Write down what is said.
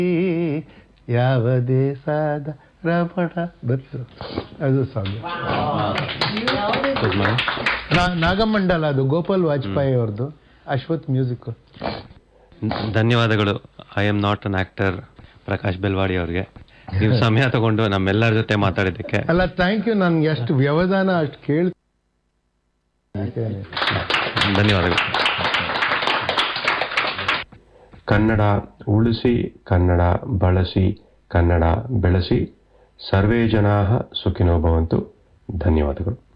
ಯಾವ ದೇಶದ ರಮಣ ಬಂತು ಅದು ಸಾಂಗ್ ನಾಗಮಂಡಲ ಅದು ಗೋಪಾಲ್ ವಾಜಪೇಯಿ ಅವ್ರದ್ದು ಅಶ್ವಥ್ ಮ್ಯೂಸಿಕ್ ಧನ್ಯವಾದಗಳು I am not an actor Prakash Belawadi ಅವ್ರಿಗೆ ನೀವು ಸಮಯ ತಗೊಂಡು ನಮ್ಮೆಲ್ಲರ ಜೊತೆ ಮಾತಾಡಿದ್ದಕ್ಕೆ ಅಲ್ಲ ಥ್ಯಾಂಕ್ ಯು ನನ್ಗೆ ಎಷ್ಟು ವ್ಯವಧಾನ ಅಷ್ಟು ಕೇಳಿ ಧನ್ಯವಾದಗಳು ಕನ್ನಡ ಉಳಿಸಿ ಕನ್ನಡ ಬಳಸಿ ಕನ್ನಡ ಬೆಳೆಸಿ ಸರ್ವೇ ಜನಾ ಸುಖಿನೋ ಭವಂತು ಧನ್ಯವಾದಗಳು